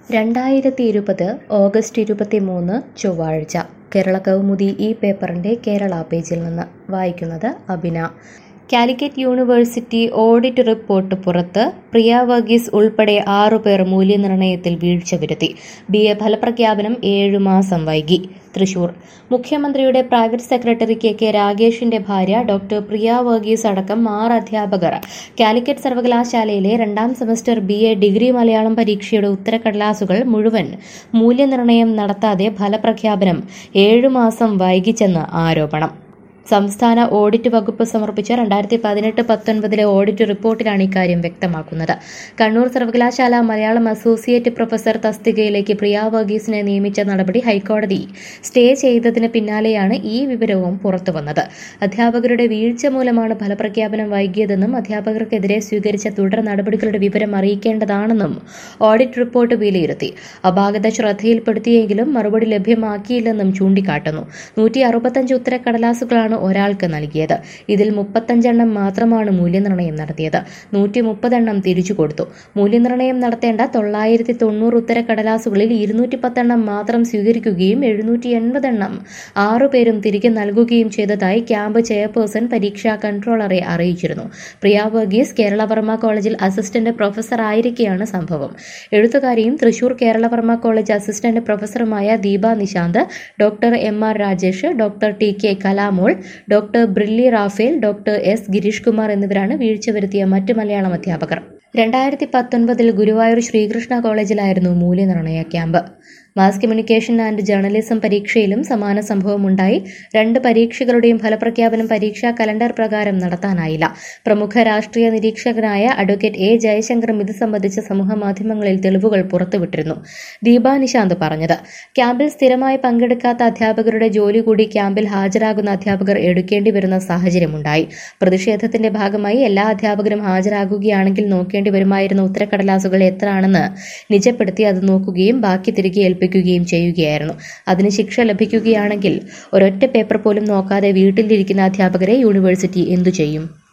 രണ്ടായിരത്തി ഇരുപത് ഓഗസ്റ്റ് ഇരുപത്തി മൂന്ന് ചൊവ്വാഴ്ച കേരള കൗമുദി ഈ പേപ്പറിൻ്റെ കേരള പേജിൽ നിന്ന് വായിക്കുന്നത് Abina Calicut university audit report പുറത്ത് പ്രിയ വർഗീസ് ഉൾപ്പെടെ ആറുപേർ മൂല്യനിർണ്ണയത്തിൽ വീഴ്ച വരുത്തി ബി എ ഫലപ്രഖ്യാപനം ഏഴു മാസം വൈകി തൃശൂർ മുഖ്യമന്ത്രിയുടെ പ്രൈവറ്റ് സെക്രട്ടറി കെ കെ രാഗേഷിന്റെ ഭാര്യ ഡോക്ടർ പ്രിയ വർഗീസ് അടക്കം ആറ് അധ്യാപകർ കാലിക്കറ്റ് സർവകലാശാലയിലെ രണ്ടാം semester B A degree Malayalam പരീക്ഷയുടെ ഉത്തരക്കടലാസുകൾ മുഴുവൻ മൂല്യനിർണ്ണയം നടത്താതെ ഫലപ്രഖ്യാപനം ഏഴു മാസം വൈകിച്ചെന്ന് ആരോപണം സംസ്ഥാന ഓഡിറ്റ് വകുപ്പ് സമർപ്പിച്ച രണ്ടായിരത്തി പതിനെട്ട് പത്തൊൻപതിലെ ഓഡിറ്റ് റിപ്പോർട്ടിലാണ് ഇക്കാര്യം വ്യക്തമാക്കുന്നത് കണ്ണൂർ സർവകലാശാല മലയാളം അസോസിയേറ്റ് പ്രൊഫസർ തസ്തികയിലേക്ക് പ്രിയ വർഗീസിനെ നിയമിച്ച നടപടി ഹൈക്കോടതി സ്റ്റേ ചെയ്തതിന് പിന്നാലെയാണ് ഈ വിവരവും പുറത്തുവന്നത് അധ്യാപകരുടെ വീഴ്ച മൂലമാണ് ഫലപ്രഖ്യാപനം വൈകിയതെന്നും അധ്യാപകർക്കെതിരെ സ്വീകരിച്ച തുടർ നടപടികളുടെ വിവരം അറിയിക്കേണ്ടതാണെന്നും ഓഡിറ്റ് റിപ്പോർട്ട് വിലയിരുത്തി അപാകത ശ്രദ്ധയിൽപ്പെടുത്തിയെങ്കിലും മറുപടി ലഭ്യമാക്കിയില്ലെന്നും ചൂണ്ടിക്കാട്ടുന്നു നൂറ്റി അറുപത്തഞ്ച് ഉത്തരക്കടലാസുകളാണ് ഒരാൾക്ക് നൽകിയത് ഇതിൽ മുപ്പത്തഞ്ചെണ്ണം മാത്രമാണ് മൂല്യനിർണ്ണയം നടത്തിയത് നൂറ്റി മുപ്പതെണ്ണം തിരിച്ചു കൊടുത്തു മൂല്യനിർണ്ണയം നടത്തേണ്ട തൊള്ളായിരത്തി തൊണ്ണൂറ് ഉത്തരക്കടലാസുകളിൽ ഇരുന്നൂറ്റി പത്തെണ്ണം മാത്രം സ്വീകരിക്കുകയും എഴുന്നൂറ്റി എൺപതെണ്ണം ആറുപേരും തിരികെ നൽകുകയും ചെയ്തതായി ക്യാമ്പ് ചെയർപേഴ്സൺ പരീക്ഷാ കൺട്രോളറെ അറിയിച്ചിരുന്നു പ്രിയ വർഗീസ് കേരളവർമ്മ കോളേജിൽ അസിസ്റ്റന്റ് പ്രൊഫസർ ആയിരിക്കെയാണ് സംഭവം എഴുത്തുകാരിയും തൃശൂർ കേരളവർമ്മ കോളേജ് അസിസ്റ്റന്റ് പ്രൊഫസറുമായ Deepa Nishanth doctor M R Rajesh doctor T K Kalamol doctor Brilly Raphael doctor S Girish Kumar എന്നിവരാണ് വീഴ്ച വരുത്തിയ മറ്റ് മലയാളം അധ്യാപകർ രണ്ടായിരത്തി പത്തൊൻപതിൽ ഗുരുവായൂർ ശ്രീകൃഷ്ണ കോളേജിലായിരുന്നു മൂല്യനിർണ്ണയ camp mass communication and journalism പരീക്ഷയിലും സമാന സംഭവമുണ്ടായി രണ്ട് പരീക്ഷകളുടെയും ഫലപ്രഖ്യാപനം പരീക്ഷാ കലണ്ടർ പ്രകാരം നടത്താനായില്ല പ്രമുഖ രാഷ്ട്രീയ നിരീക്ഷകനായ അഡ്വക്കേറ്റ് എ ജയശങ്കറും ഇത് സംബന്ധിച്ച സമൂഹ മാധ്യമങ്ങളിൽ തെളിവുകൾ പുറത്തുവിട്ടിരുന്നു ദീപ നിശാന്ത് പറഞ്ഞത് ക്യാമ്പിൽ സ്ഥിരമായി പങ്കെടുക്കാത്ത അധ്യാപകരുടെ ജോലി കൂടി ക്യാമ്പിൽ ഹാജരാകുന്ന അധ്യാപകർ എടുക്കേണ്ടി വരുന്ന സാഹചര്യമുണ്ടായി പ്രതിഷേധത്തിന്റെ ഭാഗമായി എല്ലാ അധ്യാപകരും ഹാജരാകുകയാണെങ്കിൽ നോക്കേണ്ടി വരുമായിരുന്ന ഉത്തരക്കടലാസുകൾ എത്രയാണെന്ന് നിജപ്പെടുത്തി അത് നോക്കുകയും ബാക്കി തിരികെ ഏൽപ്പിക്കുകയും ചെയ്യുകയായിരുന്നു അതിന് ശിക്ഷ ലഭിക്കുകയാണെങ്കിൽ ഒരൊറ്റ പേപ്പർ പോലും നോക്കാതെ വീട്ടിലിരിക്കുന്ന അധ്യാപകരെ യൂണിവേഴ്സിറ്റി എന്തു ചെയ്യും